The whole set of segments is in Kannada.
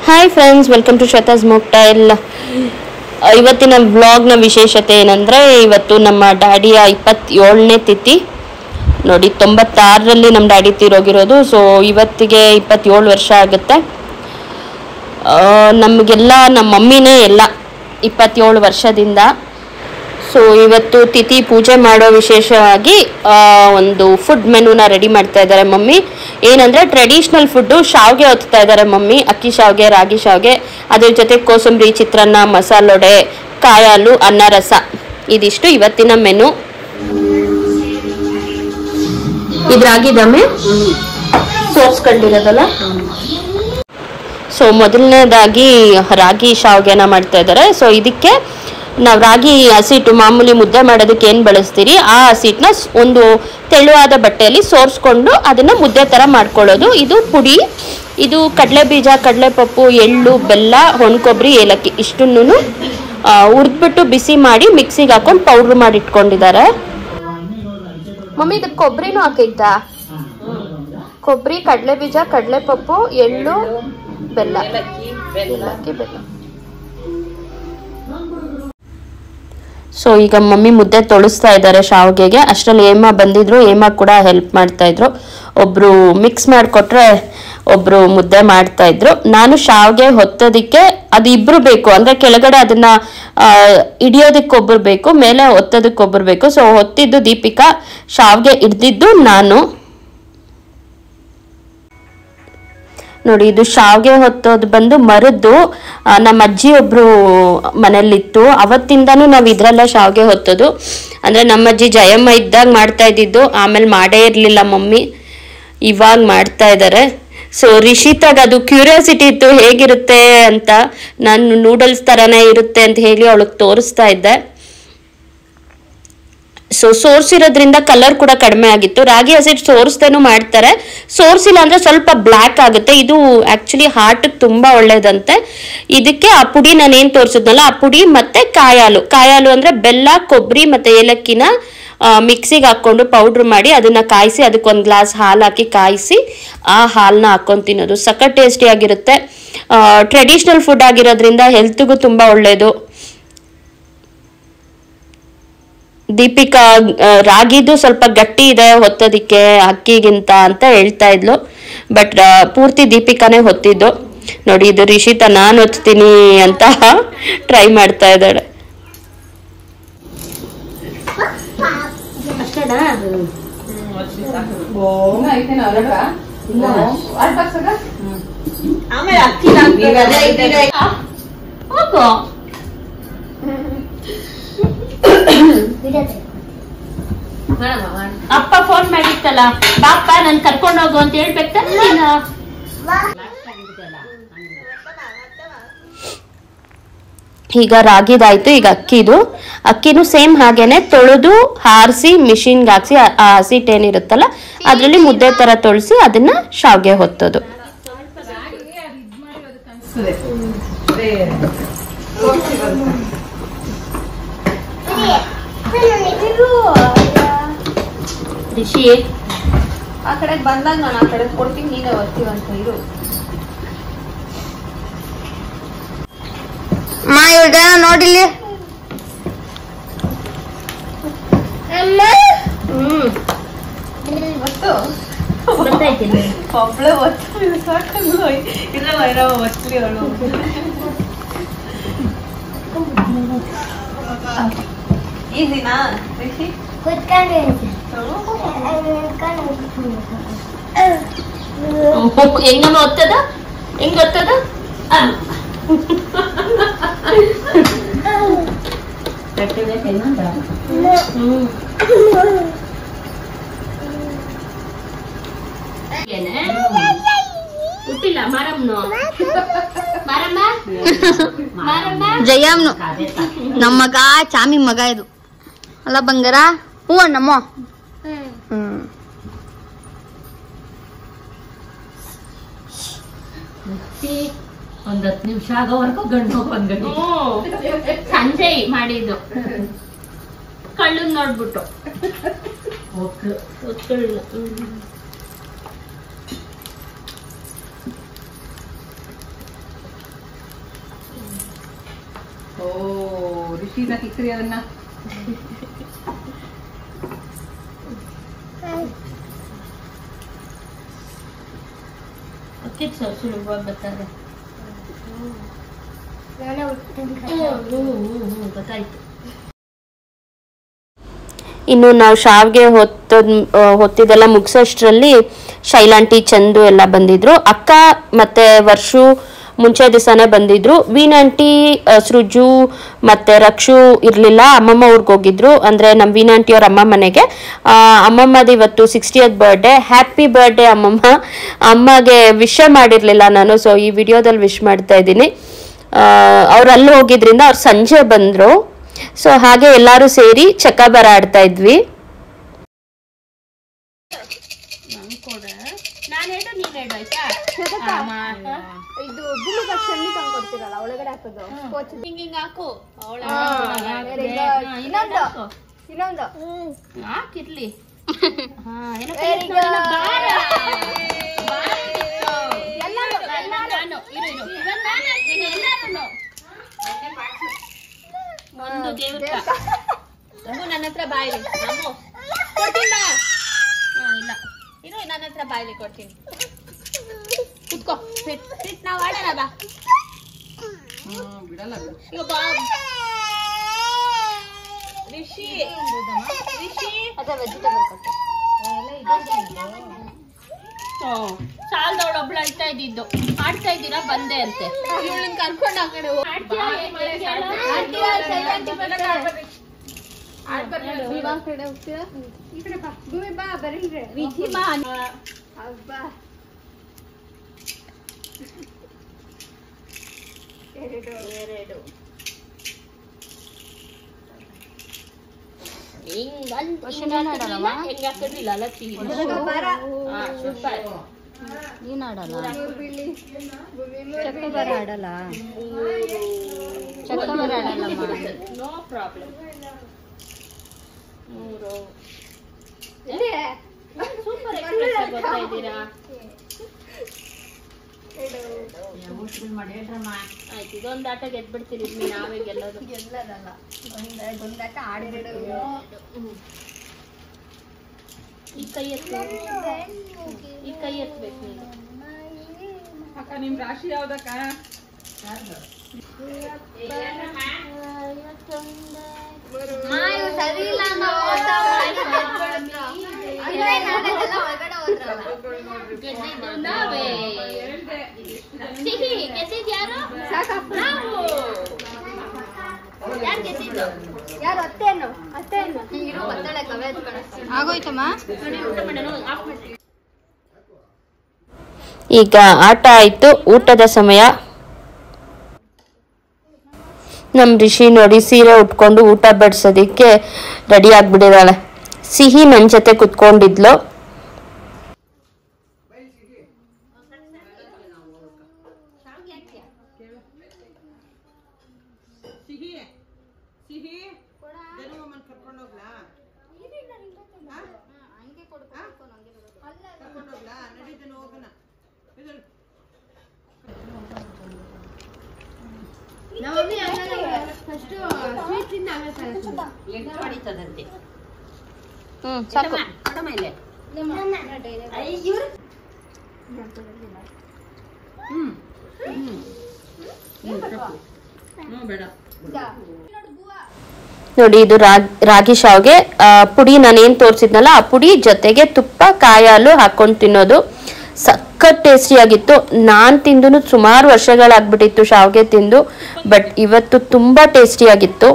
Hi friends welcome to Shweta's mocktail ಇವತ್ತಿನ ವ್ಲಾಗ್ನ ವಿಶೇಷತೆ ಏನಂದರೆ ಇವತ್ತು ನಮ್ಮ ಡ್ಯಾಡಿಯ ಇಪ್ಪತ್ತೇಳನೇ ತಿಥಿ ನೋಡಿ ತೊಂಬತ್ತಾರರಲ್ಲಿ ನಮ್ಮ ಡ್ಯಾಡಿ ತೀರೋಗಿರೋದು ಸೊ ಇವತ್ತಿಗೆ ಇಪ್ಪತ್ತೇಳು ವರ್ಷ ಆಗುತ್ತೆ ಆ, ನಮಗೆಲ್ಲ ನಮ್ಮ ಮಮ್ಮಿನೇ ಎಲ್ಲ ಇಪ್ಪತ್ತೇಳು ವರ್ಷದಿಂದ ಸೊ ಇವತ್ತು ತಿಥಿ ಪೂಜೆ ಮಾಡೋ ವಿಶೇಷವಾಗಿ ಆ, ಒಂದು ಫುಡ್ ಮೆನುನ ರೆಡಿ ಮಾಡ್ತಾ ಇದ್ದಾರೆ ಮಮ್ಮಿ ಏನಂದ್ರೆ ಟ್ರೆಡಿಷ್ನಲ್ ಫುಡ್ಡು ಶಾವ್ಗೆ ಹೊತ್ತಾ ಇದ್ದಾರೆ ಮಮ್ಮಿ ಅಕ್ಕಿ ಶಾವ್ಗೆ ರಾಗಿ ಶಾವ್ಗೆ ಅದ್ರ ಜೊತೆ ಕೋಸಂಬರಿ ಚಿತ್ರಾನ್ನ ಮಸಾಲೊಡೆ ಕಾಯಾಲು ಅನ್ನ ರಸ ಇದಿಷ್ಟು ಇವತ್ತಿನ ಮೆನು ಇದ್ರಾಗಿದಮ್ಮೆ ಸೋಸ್ಕೊಂಡಿರೋದಲ್ಲ ಸೊ ಮೊದಲನೇದಾಗಿ ರಾಗಿ ಶಾವ್ಗೆನ ಮಾಡ್ತಾ ಇದ್ದಾರೆ ಸೊ ಇದಕ್ಕೆ ನಾವು ರಾಗಿ ಹಸಿಟ್ಟು ಮಾಮೂಲಿ ಮುದ್ದೆ ಮಾಡೋದಕ್ಕೆ ಏನು ಬಳಸ್ತೀರಿ ಆ ಹಸಿಟ್ಟನ್ನ ಸ್- ಒಂದು ತೆಳುವಾದ ಬಟ್ಟೆಯಲ್ಲಿ ಸೋರಿಸ್ಕೊಂಡು ಅದನ್ನು ಮುದ್ದೆ ಥರ ಮಾಡ್ಕೊಳ್ಳೋದು ಇದು ಪುಡಿ ಇದು ಕಡಲೆ ಬೀಜ ಕಡಲೆಪಪ್ಪು ಎಳ್ಳು ಬೆಲ್ಲ ಹೊಣ್ಕೊಬ್ಬರಿ ಏಲಕ್ಕಿ ಇಷ್ಟನ್ನು ಹುರಿದ್ಬಿಟ್ಟು ಬಿಸಿ ಮಾಡಿ ಮಿಕ್ಸಿಗೆ ಹಾಕೊಂಡು ಪೌಡ್ರ್ ಮಾಡಿ ಇಟ್ಕೊಂಡಿದ್ದಾರೆ ಮಮ್ಮಿ ಇದಕ್ಕೆ ಕೊಬ್ಬರಿನೂ ಹಾಕೈತಾ ಕೊಬ್ಬರಿ ಕಡಲೆ ಬೀಜ ಕಡಲೆಪಪ್ಪು ಎಳ್ಳು ಬೆಲ್ಲ ಏಲಕ್ಕಿ ಬೆಲ್ಲ ಸೊ ಈಗ ಮಮ್ಮಿ ಮುದ್ದೆ ತೊಳಸ್ತಾ ಇದ್ದಾರೆ ಶಾವ್ಗೆಗೆ ಅಷ್ಟರಲ್ಲಿ ಏಮ ಬಂದಿದ್ರು ಏಮ ಕೂಡ ಹೆಲ್ಪ್ ಮಾಡ್ತಾ ಇದ್ರು ಒಬ್ರು ಮಿಕ್ಸ್ ಮಾಡಿಕೊಟ್ರೆ ಒಬ್ರು ಮುದ್ದೆ ಮಾಡ್ತಾ ಇದ್ರು ನಾನು ಶಾವ್ಗೆ ಹೊತ್ತೋದಿಕ್ಕೆ ಅದು ಇಬ್ರು ಬೇಕು ಅಂದ್ರೆ ಕೆಳಗಡೆ ಅದನ್ನ ಆ, ಹಿಡಿಯೋದಕ್ಕೆ ಒಬ್ರು ಬೇಕು ಮೇಲೆ ಒತ್ತೋದಕ್ಕೆ ಒಬ್ರು ಬೇಕು ಸೊ ಹೊತ್ತಿದ್ದು ದೀಪಿಕಾ ಶಾವ್ಗೆ ಹಿಡ್ದಿದ್ದು ನಾನು ನೋಡಿ ಇದು ಶಾವ್ಗೆ ಹೊತ್ತೋದು ಬಂದು ಮರದ್ದು ಆ, ನಮ್ಮ ಅಜ್ಜಿ ಒಬ್ರು ಮನೇಲಿತ್ತು ಅವತ್ತಿಂದಾನು ನಾವು ಇದ್ರಲ್ಲೇ ಶಾವ್ಗೆ ಹೊತ್ತೋದು ಅಂದ್ರೆ ನಮ್ಮ ಅಜ್ಜಿ ಜಯಮ್ಮ ಇದ್ದಾಗ ಮಾಡ್ತಾ ಇದ್ದಿದ್ದು ಆಮೇಲೆ ಮಾಡೇ ಇರ್ಲಿಲ್ಲ ಮಮ್ಮಿ ಇವಾಗ ಮಾಡ್ತಾ ಇದ್ದಾರೆ ಸೊ ರಿಷಿತಾಗ ಅದು ಕ್ಯೂರಿಯಾಸಿಟಿ ಇತ್ತು ಹೇಗಿರುತ್ತೆ ಅಂತ ನಾನು ನೂಡಲ್ಸ್ ತರನೇ ಇರುತ್ತೆ ಅಂತ ಹೇಳಿ ಅವಳಿಗೆ ತೋರಿಸ್ತಾ ಇದ್ದೆ ಸೊ ಸೋರ್ಸಿರೋದ್ರಿಂದ ಕಲರ್ ಕೂಡ ಕಡಿಮೆ ಆಗಿತ್ತು ರಾಗಿ ಹಸಿಟ್ಟು ಸೋರಿಸ್ದೇನು ಮಾಡ್ತಾರೆ ಸೋರ್ಸಿಲ್ಲ ಅಂದ್ರೆ ಸ್ವಲ್ಪ ಬ್ಲ್ಯಾಕ್ ಆಗುತ್ತೆ ಇದು ಆಕ್ಚುಲಿ ಹಾರ್ಟ್ ತುಂಬಾ ಒಳ್ಳೇದಂತೆ ಇದಕ್ಕೆ ಆ ಪುಡಿ ನಾನು ಏನ್ ತೋರಿಸಿದ್ನಲ್ಲ ಆ ಪುಡಿ ಮತ್ತೆ ಕಾಯಾಲು ಕಾಯಾಲು ಅಂದ್ರೆ ಬೆಲ್ಲ ಕೊಬ್ಬರಿ ಮತ್ತೆ ಏಲಕ್ಕಿನ ಮಿಕ್ಸಿಗೆ ಹಾಕೊಂಡು ಪೌಡ್ರ್ ಮಾಡಿ ಅದನ್ನ ಕಾಯಿಸಿ ಅದಕ್ಕೊಂದು ಗ್ಲಾಸ್ ಹಾಲು ಹಾಕಿ ಕಾಯಿಸಿ ಆ ಹಾಲನ್ನ ಹಾಕೊಂಡು ತಿನ್ನೋದು ಸಖತ್ ಟೇಸ್ಟಿ ಆಗಿರುತ್ತೆ ಟ್ರೆಡಿಷ್ನಲ್ ಫುಡ್ ಆಗಿರೋದ್ರಿಂದ ಹೆಲ್ತ್ಗೂ ತುಂಬಾ ಒಳ್ಳೆಯದು ದೀಪಿಕಾ ಆ, ರಾಗಿದು ಸ್ವಲ್ಪ ಗಟ್ಟಿ ಇದೆ ಹೊತ್ತೋದಿಕ್ಕೆ ಅಕ್ಕಿಗಿಂತ ಅಂತ ಹೇಳ್ತಾ ಇದ್ಲು ಬಟ್ ಪೂರ್ತಿ ದೀಪಿಕಾನೇ ಹೊತ್ತಿದ್ದು ನೋಡಿ ಇದು ರಿಷಿತಾ ನಾನು ಹೊತ್ತೀನಿ ಅಂತ ಟ್ರೈ ಮಾಡ್ತಾ ಇದ್ದಾಳೆ ಅಪ್ಪ ಫೋನ್ ಮಾಡಿತ್ತಲ್ಲ ಬಾಪ್ಪ ನನ್ ಕರ್ಕೊಂಡು ಹೋಗು ಅಂತ ಹೇಳ್ಬೇಕ ನೀನು ಈಗ ರಾಗಿದಾಯ್ತು ಈಗ ಅಕ್ಕಿದು ಅಕ್ಕಿನೂ ಸೇಮ್ ಹಾಗೇನೆ ತೊಳೆದು ಹಾರಿಸಿ ಮಿಷಿನ್ಗೆ ಹಾಕ್ಸಿ ಆ- ಆ ಹಸಿಟ್ ಏನಿರುತ್ತಲ್ಲ ಅದರಲ್ಲಿ ಮುದ್ದೆ ತರ ತೊಳಸಿ ಅದನ್ನ ಶಾವ್ಗೆ ಹೊತ್ತೋದು ರಿಷಿ ಆ ಕಡೆ ಬಂದಾಗ ನಾನು ಆ ಕಡೆ ಕೊಡ್ತೀನಿ ನೀನೇ ಓದ್ತೀವಂತ ಇರು ಮಾ ಇವಾಗ ನೋಡಿಲ್ಲಿ ಹ್ಮ್ ಒತ್ತು ಗೊತ್ತಾಯ್ತಿಲ್ಲ ಒಬ್ಳೆ ಒತ್ತು ಇದು ಸಾಕಲ್ಲ ಇರವ ಇರವ ಒತ್ಲಿ ಅವಳು ಈಸಿನಾ ರಿಷಿ ಹೆಂಗಮ್ಮ ಒತ್ತದ ಹೆಂಗ್ ಒತ್ತದ ಆ. ಹ್ಮ್. ಏನೇ? ಹುಟ್ಟಿಲ್ಲ ಮಾರಮ್ಮನು ಮಾರಮ್ಮ ಮಾರಮ್ಮ ಜಯಮ್ನು ನಮ್ಮ ಮಗ ಚಾಮಿ ಮಗ ಇದು ಅಲ್ಲ ಬಂಗಾರ ಹೂ ಅಣ್ಣಮ್ಮ ಹ್ಮ್ ಒಂದ್ ಹತ್ತು ನಿಮಿಷ ಆಗೋವರೆಗೂ ಗಂಡು ಒಂದ್ ಗಂಟೆ ಹ್ಮ್. ಸಂಜೆ ಮಾಡಿದ್ದು ಕಳ್ಳನ್ ನೋಡ್ಬಿಟ್ಟು ಹೋಗ್ತು. ಒತ್ಕೊಳ್ಳು. ಹ್ಮ್. ಓ ಋಷಿನ ಕಿಕ್ರಿ ಅದನ್ನ ಸುಲಭವಾಗಿ ಬರ್ತಾರೆ ಗೊತ್ತಾಯ್ತು ಇನ್ನು ನಾವು ಶಾವ್ಗೆ ಹೊತ್ತದ್ ಆ, ಹೊತ್ತಿದ್ದೆಲ್ಲ ಮುಗಿಸೋಷ್ಟ್ರಲ್ಲಿ ಶೈಲಾಂಟಿ ಚಂದು ಎಲ್ಲ ಬಂದಿದ್ರು ಅಕ್ಕ ಮತ್ತೆ ವರ್ಷು ಮುಂಚೆ ದಿವಸನೇ ಬಂದಿದ್ರು ವೀನಾಂಟಿ ಆ, ಸೃಜು ಮತ್ತೆ ರಕ್ಷು ಇರಲಿಲ್ಲ ಅಮ್ಮಮ್ಮ ಊರಿಗೆ ಹೋಗಿದ್ರು ಅಂದ್ರೆ ನಮ್ಮ ವೀನಾಂಟಿ ಅವ್ರ ಅಮ್ಮ ಮನೆಗೆ ಆ, ಅಮ್ಮಮ್ಮದು ಇವತ್ತು ಸಿಕ್ಸ್ಟಿಯತ್ ಬರ್ಡೇ ಹ್ಯಾಪಿ ಬರ್ಡೇ ಅಮ್ಮಮ್ಮ ಅಮ್ಮಗೆ ವಿಶ್ ಮಾಡಿರಲಿಲ್ಲ ನಾನು ಸೊ ಈ ವಿಡಿಯೋದಲ್ಲಿ ವಿಶ್ ಮಾಡ್ತಾ ಇದ್ದೀನಿ ಅವ್ರು ಅಲ್ಲಿ ಹೋಗಿದ್ರಿಂದ ಅವ್ರು ಸಂಜೆ ಬಂದರು ಸೊ ಹಾಗೆ ಎಲ್ಲರೂ ಸೇರಿ ಚಕ್ಕಬರ ಆಡ್ತಾ ಇದ್ವಿ ಇದು ಬುಲ್ಲು ಬಸ್ಸಲ್ಲಿ ತಂದು ಕೊಡ್ತೀರಲ್ಲ ಒಳಗಡೆ ಹಾಕೋದು ಕೋಚ್ ಹಿಂಗಿಂಗ್ ಹಾಕು ಅವಳ ಇನ್ನೊಂದು ಇನ್ನೊಂದು ಹಾಕಿರ್ಲಿ Very good. ಒಂದು ದೇವ್ರ ನನ್ನ ಹತ್ರ ಬಾಯಿಲಿ ಅಮ್ಮು ಕೊಡ್ತೀನಿ ಬಾ ಹಾ ಇಲ್ಲ ಇರು ನನ್ನ ಹತ್ರ ಬಾಯಿಲಿ ಕೊಡ್ತೀನಿ ಕುತ್ಕೋ ಸಿಟ್ ಸಿಟ್ ನಾವು ಆಡೋಣ ಬಾ ಹ್ಮ್ ಬಿಡಲ್ಲ ಬಿಡು ಈಗ ಬಾ ರಿಷಿ ರಿಷಿ ಅದೇ ವೆಜಿಟೇಬಲ್ ಕೊಟ್ಟು ಸಾಲದವಳು ಒಬ್ಳು ಅಳ್ತಾ ಇದ್ದಿದ್ದು ಆಡ್ತಾ ಇದ್ದೀರಾ ಬಂದೆ ಅಂತೆ ಇವಳನ್ನ ಕರ್ಕೊಂಡು ಆ ಕಡೆ ಹೆಂಗ್ ಹಾಕಿರ್ಲಿಲ್ಲ ಲಕ್ಕಿ ಹಾ ಸೂಪರ್ ನೀನ್ ಆಡಲ್ಲ ಚಕ್ಕಬರ ಆಡಲ್ಲ ಚಕ್ಕಬರ ಆಡಲ್ಲಮ್ಮ ನೋ ಪ್ರಾಬ್ಲಮ್ ಮೂರು ಸೂಪರ್ ಎಕ್ಸ್ಪ್ರೆಸ್ ಗೊತ್ತಾ ಇದ್ದೀರಾ ಮಾಡಿ ಹೇಳ್ರಮ್ಮ ಆಯ್ತು ಇದೊಂದು ಆಟ ಗೆದ್ಬಿಡ್ತೀರಿ ಇದ್ನ ನಾವೇ ಗೆಲ್ಲೋದು ಗೆಲ್ಲದಲ್ಲ ಒಂದ್ ಒಂದಾಟ ಆಡಿಬಿಡು ಈ ಕೈ ಎತ್ತು ಈ ಕೈ ಎತ್ತಬೇಕು ನೀನು ಅಕ್ಕ ನಿಮ್ ರಾಶಿ ಯಾವ್ದಕ್ಕ ಮಾ, ಇವ್ರು ಸರಿ ಇಲ್ಲ ಅನ್ನೋ ಓಟ ಮಾಡಿ ಗೆದ್ಬಿಡ್ತು. ಅಂದ್ರೆ ನಾಳೆಲ್ಲ ಹೊರ್ಗಡೆ ಹೋದ್ರಲ್ಲ. ಗೆದ್ದಿದ್ದು ನಾವೇ ಸಿಹಿ ಗೆದ್ದಿದ್ದು ಯಾರು ನಾವು ಯಾರು ಗೆದ್ದಿದ್ದು ಯಾರು ಅತ್ತೇನು ಅತ್ತೇನು ಇರು ಒತ್ತಳೆ ಕವೆ ಆಗೋಯ್ತಮ್ಮ ಈಗ ಆಟ ಆಯ್ತು ಊಟದ ಸಮಯ ನಮ್ ರಿಷಿ ನೋಡಿ ಸೀರೆ ಉಟ್ಕೊಂಡು ಊಟ ಬಡ್ಸೋದಿಕ್ಕೆ ರೆಡಿ ಆಗ್ಬಿಟ್ಟಿದ್ದಾಳೆ ಸಿಹಿ ನನ್ ಜೊತೆ ಕುತ್ಕೊಂಡಿದ್ಲು ಸಿಹಿ ಸಿಹಿ ಧನುವಮ್ಮನ್ ಕರ್ಕೊಂಡು ಹೋಗ್ಲಾ ಕರ್ಕೊಂಡು ಹೋಗ್ಲಾ ನಡೀತಾನೆ ಹೋಗೋಣ ಇದನ್ನು ಎಂಟು ಹೊಡಿತದಂತೆ ಹ್ಮ್ ಸಾಕು ಕಡಮ ಇಲ್ಲೇ ಹ್ಮ್ ಹ್ಮ್ ಹ್ಮ್ ತಪ್ಪು. ಹ್ಮ್ ಬೇಡ ನೋಡಿ ಇದು ರಾಗ್- ರಾಗಿ ಶಾವ್ಗೆ ಆ, ಪುಡಿ ನಾನೇನ್ ತೋರಿಸಿದ್ನಲ್ಲ ಆ ಪುಡಿ ಜೊತೆಗೆ ತುಪ್ಪ ಕಾಯಿ ಹಾಲು ಹಾಕೊಂಡು ತಿನ್ನೋದು ಸಖತ್ ಟೇಸ್ಟಿಯಾಗಿತ್ತು ನಾನು ತಿಂದು ಸುಮಾರು ವರ್ಷಗಳಾಗ್ಬಿಟ್ಟಿತ್ತು ಶಾವ್ಗೆ ತಿಂದು ಬಟ್ ಇವತ್ತು ತುಂಬಾ ಟೇಸ್ಟಿಯಾಗಿತ್ತು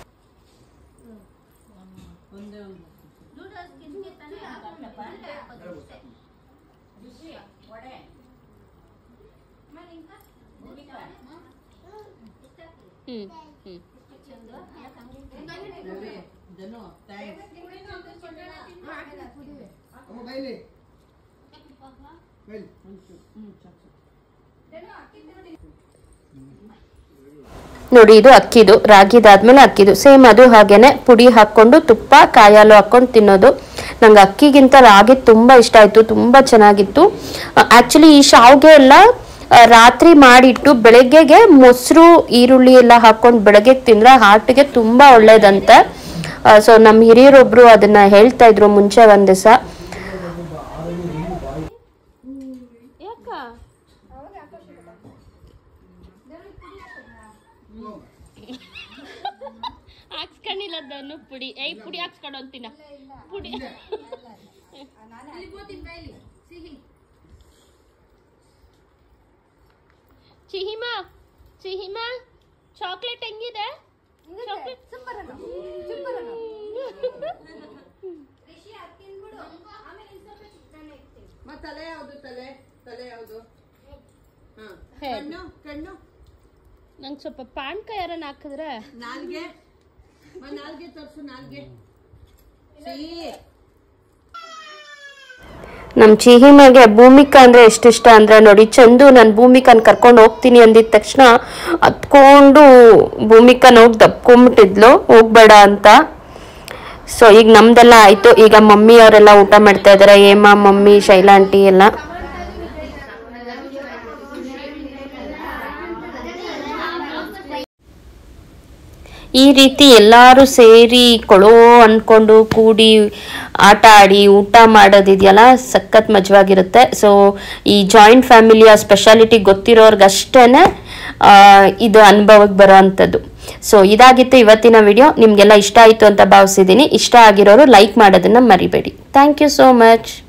ಧನು ಥ್ಯಾಂಕ್ಸ್ ಬೈಲಿ ಬೈಲಿ ಹ್ಮ್ ಸಾಕು ನೋಡಿ ಇದು ಅಕ್ಕಿದು ರಾಗಿದಾದ್ಮೇಲೆ ಅಕ್ಕಿದು ಸೇಮ್ ಅದು ಹಾಗೇನೆ ಪುಡಿ ಹಾಕೊಂಡು ತುಪ್ಪ ಕಾಯಿ ಹಾಲು ಹಾಕೊಂಡು ತಿನ್ನೋದು ನಂಗೆ ಅಕ್ಕಿಗಿಂತ ರಾಗಿ ತುಂಬಾ ಇಷ್ಟ ಆಯ್ತು ತುಂಬಾ ಚೆನ್ನಾಗಿತ್ತು ಆಕ್ಚುಲಿ ಈ ಶಾವ್ಗೆ ಎಲ್ಲ ಆ, ರಾತ್ರಿ ಮಾಡಿಟ್ಟು ಬೆಳಗ್ಗೆಗೆ ಮೊಸರು ಈರುಳ್ಳಿ ಎಲ್ಲ ಹಾಕೊಂಡು ಬೆಳಗ್ಗೆ ತಿಂದ್ರೆ ಹಾರ್ಟ್ಗೆ ತುಂಬ ಒಳ್ಳೇದಂತೆ ಸೊ ನಮ್ಮ ಹಿರಿಯರೊಬ್ರು ಅದನ್ನ ಹೇಳ್ತಾ ಇದ್ರು ಮುಂಚೆ ಒಂದ್ ದಿವಸ ಹಾಕ್ಸ್ಕೊಂಡಿಲ್ಲದನ್ನು ಪುಡಿ ಏಯ್ ಪುಡಿ ಹಾಕ್ಸ್ಕೊಂಡು ಅಂತೀನ ಪುಡಿ ಚಿಹಿಮಾ ಚಿಹಿಮಾ ಚಾಕ್ಲೇಟ್ ಹೆಂಗಿದೆ ಚಾಕ್ಲೇಟ್ ಮತ್ತ್ ತಲೆ ಯಾವ್ದು ತಲೆ ತಲೆ ಯಾವ್ದು ಹಾ ಕಣ್ಣು ಕಣ್ಣು ನಂಗೆ ಸ್ವಲ್ಪ ಪಾನ್ಕ ಯಾರನ್ನ ಹಾಕಿದ್ರೆ ನಾಲ್ಗೆ ಮ ನಾಲ್ಗೆ ತೋರ್ಸು ನಾಲ್ಗೆ ಸಿಹಿ ನಮ್ಮ ಚಿಹಿಮಗೆ ಭೂಮಿಕಾ ಅಂದ್ರೆ ಎಷ್ಟಿಷ್ಟ ಅಂದ್ರೆ ನೋಡಿ ಚಂದು ನಾನು ಭೂಮಿಕಾನ್ ಕರ್ಕೊಂಡು ಹೋಗ್ತೀನಿ ಅಂದಿದ ತಕ್ಷಣ ಹತ್ಕೊಂಡು ಭೂಮಿಕಾನ ಹೋಗಿ ದಬ್ಕೊಂಬಿಟ್ಟಿದ್ಲು ಹೋಗ್ಬೇಡ ಅಂತ ಸೊ ಈಗ ನಮ್ದೆಲ್ಲ ಆಯ್ತು ಈಗ ಮಮ್ಮಿ ಅವರೆಲ್ಲ ಊಟ ಮಾಡ್ತಾ ಇದಾರೆ ಹೇಮಾ ಮಮ್ಮಿ ಶೈಲಾ ಆಂಟಿ ಎಲ್ಲ ಈ ರೀತಿ ಎಲ್ಲರೂ ಸೇರಿ ಕೊಳೋ ಅನ್ಕೊಂಡು ಕೂಡಿ ಆಟ ಆಡಿ ಊಟ ಮಾಡೋದಿದೆಯಲ್ಲ ಸಖತ್ ಮಜವಾಗಿರುತ್ತೆ ಸೊ ಈ ಜಾಯಿಂಟ್ ಫ್ಯಾಮಿಲಿಯ ಸ್ಪೆಷಾಲಿಟಿ ಗೊತ್ತಿರೋರ್ಗಷ್ಟೇ ಇದು ಅನುಭವಕ್ಕೆ ಬರೋ ಅಂಥದ್ದು ಸೊ ಇದಾಗಿತ್ತು ಇವತ್ತಿನ ವಿಡಿಯೋ ನಿಮಗೆಲ್ಲ ಇಷ್ಟ ಆಯಿತು ಅಂತ ಭಾವಿಸಿದ್ದೀನಿ ಇಷ್ಟ ಆಗಿರೋರು ಲೈಕ್ ಮಾಡೋದನ್ನು ಮರಿಬೇಡಿ ಥ್ಯಾಂಕ್ ಯು ಸೋ ಮಚ್